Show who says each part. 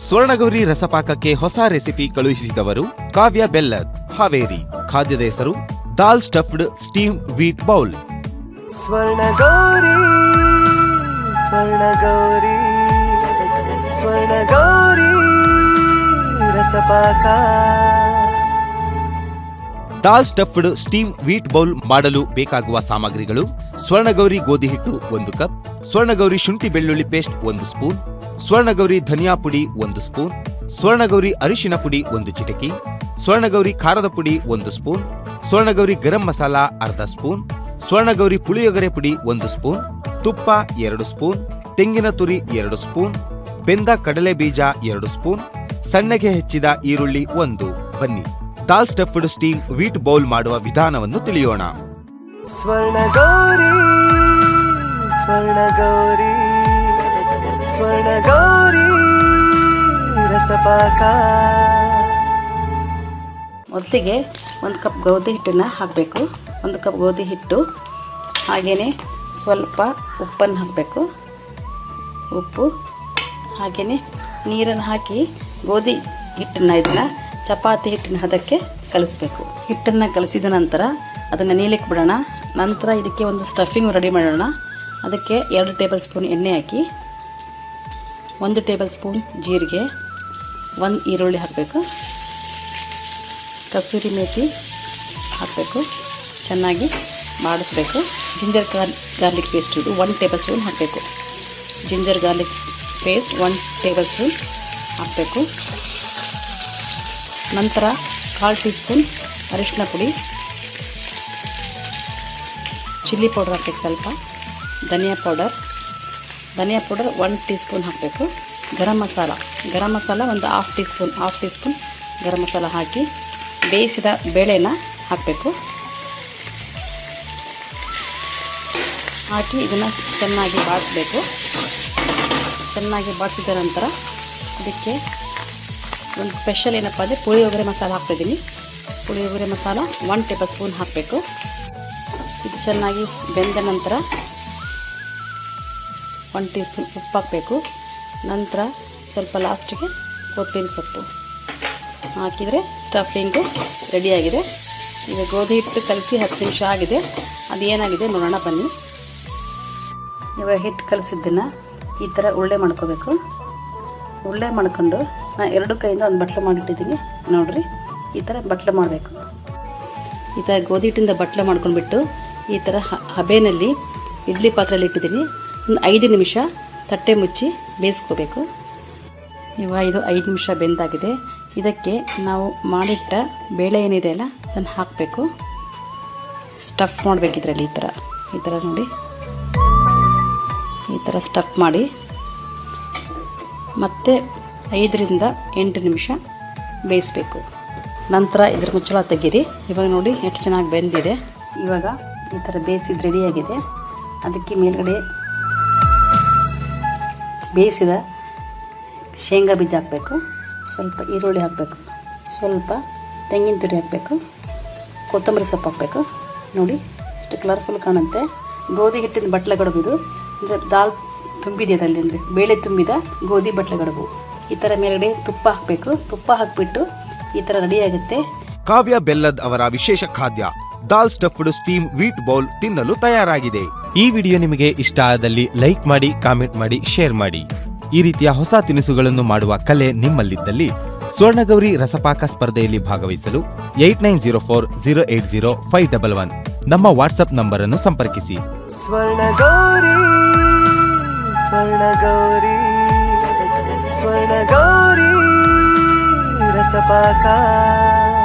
Speaker 1: ಸ್ವರ್ಣಗೌರಿ ರಸಪಾಕಕ್ಕೆ ಹೊಸ ರೆಸಿಪಿ ಕಳುಹಿಸಿದವರು ಕಾವ್ಯ ಬೆಲ್ಲದ್ ಹಾವೇರಿ ಖಾದ್ಯದ ಹೆಸರು dal stuffed steam wheat bowl
Speaker 2: Swarnagauri Swarnagauri Swarnagauri ರಸಪಾಕ
Speaker 1: dal stuffed steam wheat bowl ಮಾಡಲು ಬೇಕಾಗುವ ಸಾಮಗ್ರಿಗಳು ಸ್ವರ್ಣಗೌರಿ ಗೋಧಿ ಹಿಟ್ಟು ಒಂದು ಕಪ್ ಸ್ವರ್ಣಗೌರಿ ಶುಂಠಿ ಬೆಳ್ಳುಳ್ಳಿ ಪೇಸ್ಟ್ ಒಂದು ಸ್ಪೂನ್ ಸ್ವರ್ಣಗೌರಿ ಧನಿಯಾ ಪುಡಿ ಒಂದು ಸ್ಪೂನ್ ಸ್ವರ್ಣಗೌರಿ ಅರಿಶಿನ ಪುಡಿ ಒಂದು ಚಿಟಕಿ ಸ್ವರ್ಣಗೌರಿ ಖಾರದ ಪುಡಿ ಒಂದು ಸ್ಪೂನ್ ಸ್ವರ್ಣಗೌರಿ ಗರಂ ಮಸಾಲ ಅರ್ಧ ಸ್ಪೂನ್ ಸ್ವರ್ಣಗೌರಿ ಪುಳಿಯೊಗರೆ ಪುಡಿ ಒಂದು ಸ್ಪೂನ್ ತುಪ್ಪ ಎರಡು ಸ್ಪೂನ್ ತೆಂಗಿನ ತುರಿ ಎರಡು ಸ್ಪೂನ್ ಬೆಂದ ಕಡಲೆ ಬೀಜ ಎರಡು ಸ್ಪೂನ್ ಸಣ್ಣಗೆ ಹೆಚ್ಚಿದ ಈರುಳ್ಳಿ ಒಂದು ಬನ್ನಿ dal stuffed steam wheat bowl ಮಾಡುವ ವಿಧಾನವನ್ನು ತಿಳಿಯೋಣ
Speaker 2: ಸ್ವರ್ಣಗೌರಿ ಸ್ವರ್ಣಗೌರಿ ಸ್ವರ್ಣಗೌರಿ ರಸಪಾಕ
Speaker 3: ಮೊದಲಿಗೆ ಒಂದು ಕಪ್ ಗೋಧಿ ಹಿಟ್ಟನ್ನು ಹಾಕಬೇಕು ಒಂದು ಕಪ್ ಗೋಧಿ ಹಿಟ್ಟು ಹಾಗೆಯೇ ಸ್ವಲ್ಪ ಉಪ್ಪನ್ನು ಹಾಕಬೇಕು ಉಪ್ಪು ಹಾಗೆಯೇ ನೀರನ್ನು ಹಾಕಿ ಗೋಧಿ ಹಿಟ್ಟನ್ನು ಇದನ್ನು ಚಪಾತಿ ಹಿಟ್ಟಿನ ಹದಕ್ಕೆ ಕಲಿಸ್ಬೇಕು ಹಿಟ್ಟನ್ನು ಕಲಿಸಿದ ನಂತರ ಅದನ್ನು ನೀಲಿಕ್ಕೆ ಬಿಡೋಣ ನಂತರ ಇದಕ್ಕೆ ಒಂದು ಸ್ಟಫಿಂಗ್ ರೆಡಿ ಮಾಡೋಣ ಅದಕ್ಕೆ ಎರಡು ಟೇಬಲ್ ಸ್ಪೂನ್ ಎಣ್ಣೆ ಹಾಕಿ ಒಂದು ಟೇಬಲ್ ಸ್ಪೂನ್ ಜೀರಿಗೆ ಒಂದು ಈರುಳ್ಳಿ ಹಾಕಬೇಕು ಕಸೂರಿ ಮೇಥಿ ಹಾಕಬೇಕು ಚೆನ್ನಾಗಿ ಮಾಡಿಸ್ಬೇಕು ಜಿಂಜರ್ ಗಾರ್ ಗಾರ್ಲಿಕ್ ಪೇಸ್ಟ್ ಇದು ಒನ್ ಟೇಬಲ್ ಸ್ಪೂನ್ ಹಾಕಬೇಕು ginger garlic paste one tablespoon ಹಾಕಬೇಕು ನಂತರ ಕಾಲು ಟೀ ಸ್ಪೂನ್ ಅರಿಶಿನ ಪುಡಿ ಚಿಲ್ಲಿ ಪೌಡರ್ ಹಾಕಬೇಕು ಸ್ವಲ್ಪ ಧನಿಯಾ ಪೌಡರ್ ಧನಿಯಾ ಪೌಡರ್ ಒನ್ ಟೀ ಸ್ಪೂನ್ ಹಾಕಬೇಕು ಗರಂ ಮಸಾಲ ಗರಂ ಮಸಾಲ ಒಂದು half teaspoon half teaspoon garam masala ಹಾಕಿ ಬೇಯಿಸಿದ ಬೇಳೆನ ಹಾಕಬೇಕು ಹಾಕಿ ಇದನ್ನು ಚೆನ್ನಾಗಿ ಬಾಡಿಸ್ಬೇಕು ಚೆನ್ನಾಗಿ ಬಾಡಿಸಿದ ನಂತರ ಅದಕ್ಕೆ ಒಂದು ಸ್ಪೆಷಲ್ ಏನಪ್ಪ ಅಂದರೆ ಪುಳಿಯೋಗರೆ ಮಸಾಲ ಹಾಕ್ತಿದ್ದೀನಿ puliyogare masala one tablespoon ಹಾಕಬೇಕು ಇದು ಚೆನ್ನಾಗಿ ಬೆಂದ ನಂತರ ಒನ್ ಟೀ ಸ್ಪೂನ್ ಉಪ್ಪು ಹಾಕಬೇಕು ನಂತರ ಸ್ವಲ್ಪ ಲಾಸ್ಟಿಗೆ ಕೊತ್ತಂಬರಿ ಸೊಪ್ಪು ಹಾಕಿದರೆ ಸ್ಟಫಿಂಗು ರೆಡಿಯಾಗಿದೆ ಈಗ ಗೋಧಿ ಹಿಟ್ಟು ಕಲಸಿ ಹತ್ತು ನಿಮಿಷ ಆಗಿದೆ ಅದು ಏನಾಗಿದೆ ನೋಡೋಣ ಬನ್ನಿ ಇವಾಗ ಹಿಟ್ಟು ಕಲಸಿದ್ದನ್ನು ಈ ಥರ ಉಳ್ಳೆ ಮಾಡ್ಕೋಬೇಕು ಉಳ್ಳೆ ಮಾಡ್ಕೊಂಡು ನಾನು ಎರಡು ಕೈಯಿಂದ ಒಂದು ಬಟ್ಲು ಮಾಡಿಟ್ಟಿದ್ದೀನಿ ನೋಡಿರಿ ಈ ಥರ ಬಟ್ಲು ಮಾಡಬೇಕು ಈ ಥರ ಗೋಧಿ ಹಿಟ್ಟಿಂದ ಬಟ್ಲು ಮಾಡ್ಕೊಂಡ್ಬಿಟ್ಟು ಈ ಥರ ಹ- ಹಬೆನಲ್ಲಿ ಇಡ್ಲಿ ಪಾತ್ರೆಯಲ್ಲಿ ಇಟ್ಟಿದ್ದೀನಿ ಒಂದು ಐದು ನಿಮಿಷ ತಟ್ಟೆ ಮುಚ್ಚಿ ಬೇಯಿಸ್ಕೋಬೇಕು ಇವಾಗ ಇದು ಐದು ನಿಮಿಷ ಬೆಂದಾಗಿದೆ ಇದಕ್ಕೆ ನಾವು ಮಾಡಿಟ್ಟ ಬೇಳೆ ಏನಿದೆ ಅಲ್ಲ ಅದನ್ನು ಹಾಕಬೇಕು ಸ್ಟಫ್ ಮಾಡಬೇಕಿದ್ರಲ್ಲಿ ಈ ಥರ ಈ ಥರ ನೋಡಿ ಈ ಥರ ಸ್ಟಫ್ ಮಾಡಿ ಮತ್ತೆ ಐದರಿಂದ ಎಂಟು ನಿಮಿಷ ಬೇಯಿಸಬೇಕು ನಂತರ ಇದ್ರ ಮುಚ್ಚಳ ತೆಗೀರಿ ಇವಾಗ ನೋಡಿ ಎಷ್ಟು ಚೆನ್ನಾಗಿ ಬೆಂದಿದೆ ಇವಾಗ ಈ ಥರ ಬೇಯಿಸಿದ ರೆಡಿಯಾಗಿದೆ ಅದಕ್ಕೆ ಮೇಲ್ಗಡೆ ಬೇಯಿಸಿದ ಶೇಂಗಾ ಬೀಜ ಹಾಕಬೇಕು ಸ್ವಲ್ಪ ಈರುಳ್ಳಿ ಹಾಕಬೇಕು ಸ್ವಲ್ಪ ತೆಂಗಿನ ತುರಿ ಹಾಕಬೇಕು ಕೊತ್ತಂಬರಿ ಸೊಪ್ಪು ಹಾಕಬೇಕು ನೋಡಿ ಎಷ್ಟು ಕಲರ್ಫುಲ್ ಕಾಣುತ್ತೆ ಗೋಧಿ ಹಿಟ್ಟಿನ ಬಟ್ಲೆ ಗಡಬು ಇದು ಅಂದರೆ ದಾಲ್ ತುಂಬಿದೆ ಅದರಲ್ಲಿ ಅಂದರೆ ಬೇಳೆ ತುಂಬಿದ ಗೋಧಿ ಬಟ್ಲೆ ಗಡಬು ಈ ಥರ ಮೇಲ್ಗಡೆ ತುಪ್ಪ ಹಾಕಬೇಕು ತುಪ್ಪ ಹಾಕಿಬಿಟ್ಟು ಈ ಥರ ರೆಡಿ ಆಗುತ್ತೆ
Speaker 1: ಕಾವ್ಯ ಬೆಲ್ಲದ್ ಅವರ ವಿಶೇಷ ಖಾದ್ಯ dal stuffed steam wheat bowl ತಿನ್ನಲು ತಯಾರಾಗಿದೆ ಈ ವಿಡಿಯೋ ನಿಮಗೆ ಇಷ್ಟ ಆದಲ್ಲಿ ಲೈಕ್ ಮಾಡಿ ಕಾಮೆಂಟ್ ಮಾಡಿ ಶೇರ್ ಮಾಡಿ ಈ ರೀತಿಯ ಹೊಸ ತಿನಿಸುಗಳನ್ನು ಮಾಡುವ ಕಲೆ ನಿಮ್ಮಲ್ಲಿದ್ದಲ್ಲಿ ಸ್ವರ್ಣಗೌರಿ ರಸಪಾಕ ಸ್ಪರ್ಧೆಯಲ್ಲಿ ಭಾಗವಹಿಸಲು eight nine zero four zero eight zero five double one ನಮ್ಮ ವಾಟ್ಸ್ಆಪ್ ನಂಬರ್ ಅನ್ನು ಸಂಪರ್ಕಿಸಿ
Speaker 2: ಸ್ವರ್ಣಗೌರಿ ಸ್ವರ್ಣಗೌರಿ ಸ್ವರ್ಣಗೌರಿ ರಸಪಾಕ